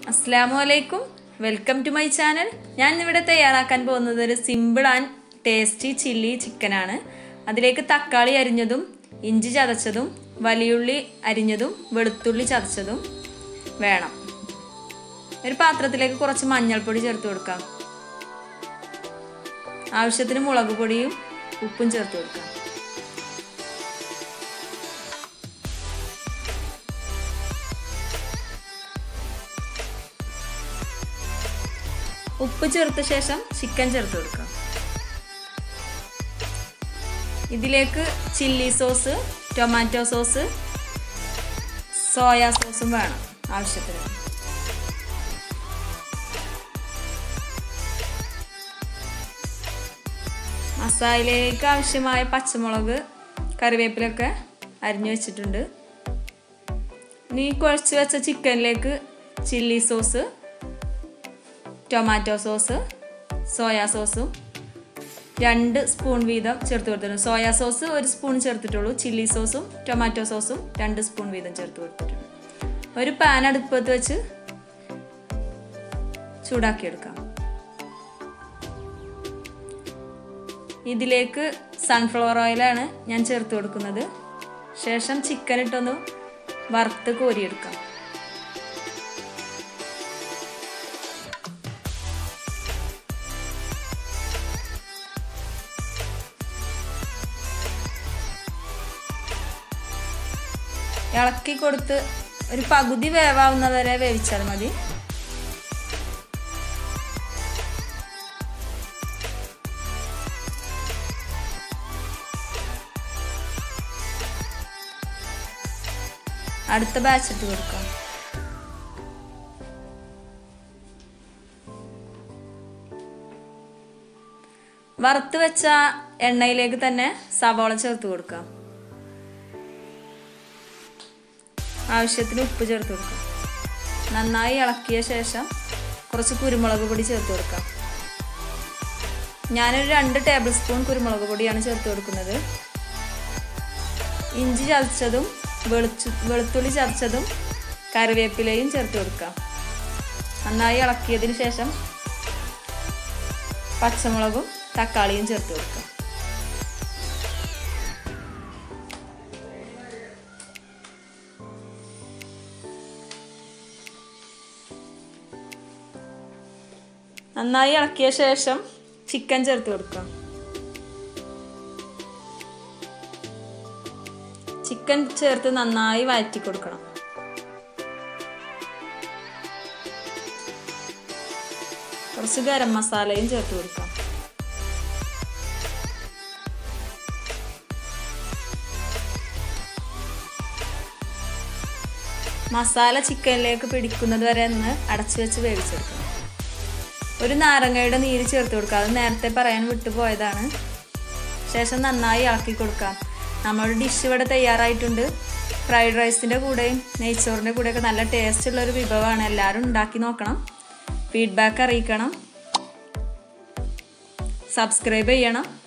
അസ്സാമു അലൈക്കും welcome to my channel ഞാൻ ഇവിടെ തയ്യാറാക്കാൻ പോകുന്നത് ഒരു സിമ്പിൾ ആൻഡ് ടേസ്റ്റി ചില്ലി ചിക്കനാണ് അതിലേക്ക് തക്കാളി അരിഞ്ഞതും ഇഞ്ചി ചതച്ചതും വലിയുള്ളി അരിഞ്ഞതും വെളുത്തുള്ളി ചതച്ചതും വേണം ഒരു പാത്രത്തിലേക്ക് കുറച്ച് മഞ്ഞൾപ്പൊടി ചേർത്ത് കൊടുക്കാം ആവശ്യത്തിന് മുളക് പൊടിയും ഉപ്പും ചേർത്ത് കൊടുക്കാം ഉപ്പ് ചേർത്ത ശേഷം ചിക്കൻ ചേർത്ത് കൊടുക്കാം ഇതിലേക്ക് chilli sauce tomato sauce soya സോസും വേണം ആവശ്യത്തിന് മസാലയിലേക്ക് ആവശ്യമായ പച്ചമുളക് കറിവേപ്പിലൊക്കെ അരിഞ്ഞു വെച്ചിട്ടുണ്ട് ഇനി കുഴച്ച് വെച്ച ചിക്കനിലേക്ക് chilli sauce tomato sauce soya സോസും രണ്ട് സ്പൂൺ വീതം ചേർത്ത് കൊടുത്തിട്ടുണ്ട് സോയാ സോസ് ഒരു സ്പൂൺ ചേർത്തിട്ടുള്ളൂ ചില്ലി സോസും ടൊമാറ്റോ സോസും രണ്ട് സ്പൂൺ വീതം ചേർത്ത് കൊടുത്തിട്ടുണ്ട് ഒരു പാൻ അടുപ്പത്ത് വെച്ച് ചൂടാക്കിയെടുക്കാം ഇതിലേക്ക് സൺഫ്ലവർ ഓയിലാണ് ഞാൻ ചേർത്ത് കൊടുക്കുന്നത് ശേഷം ചിക്കൻ ഇട്ടൊന്ന് വറുത്ത് കോരിയെടുക്കാം ഇളക്കി കൊടുത്ത് ഒരു പകുതി വേവാവുന്നവരെ വേവിച്ചാൽ മതി അടുത്ത ബാച്ച് ഇട്ട് കൊടുക്കാം വറുത്ത് വെച്ച എണ്ണയിലേക്ക് തന്നെ സവാള ചേർത്ത് കൊടുക്കാം ആവശ്യത്തിന് ഉപ്പ് ചേർത്ത് കൊടുക്കാം നന്നായി ഇളക്കിയ ശേഷം കുറച്ച് കുരുമുളക് പൊടി ചേർത്ത് കൊടുക്കാം ഞാനൊരു രണ്ട് ടേബിൾ സ്പൂൺ കുരുമുളക് പൊടിയാണ് ചേർത്ത് കൊടുക്കുന്നത് ഇഞ്ചി ചതച്ചതും വെളുച്ചു വെളുത്തുള്ളി ചതച്ചതും കറിവേപ്പിലയും ചേർത്ത് കൊടുക്കാം നന്നായി ഇളക്കിയതിന് ശേഷം പച്ചമുളകും തക്കാളിയും ചേർത്ത് കൊടുക്കാം നന്നായി ഇളക്കിയ ശേഷം ചിക്കൻ ചേർത്ത് കൊടുക്കാം ചിക്കൻ ചേർത്ത് നന്നായി വഴറ്റി കൊടുക്കണം കുറച്ച് ഗരം മസാലയും ചേർത്ത് കൊടുക്കാം മസാല ചിക്കനിലേക്ക് പിടിക്കുന്നത് വരെ ഒന്ന് അടച്ചു വെച്ച് വേവിച്ചെടുക്കണം ഒരു നാരങ്ങയുടെ നീര് ചേർത്ത് കൊടുക്കുക അത് നേരത്തെ പറയാൻ വിട്ടുപോയതാണ് ശേഷം നന്നായി ഇളക്കി കൊടുക്കാം നമ്മുടെ ഡിഷ് ഇവിടെ തയ്യാറായിട്ടുണ്ട് ഫ്രൈഡ് റൈസിൻ്റെ കൂടെയും നെയ്ച്ചോറിൻ്റെ കൂടെയൊക്കെ നല്ല ടേസ്റ്റ് ഉള്ള ഒരു വിഭവമാണ് എല്ലാവരും ഉണ്ടാക്കി നോക്കണം ഫീഡ്ബാക്ക് അറിയിക്കണം സബ്സ്ക്രൈബ് ചെയ്യണം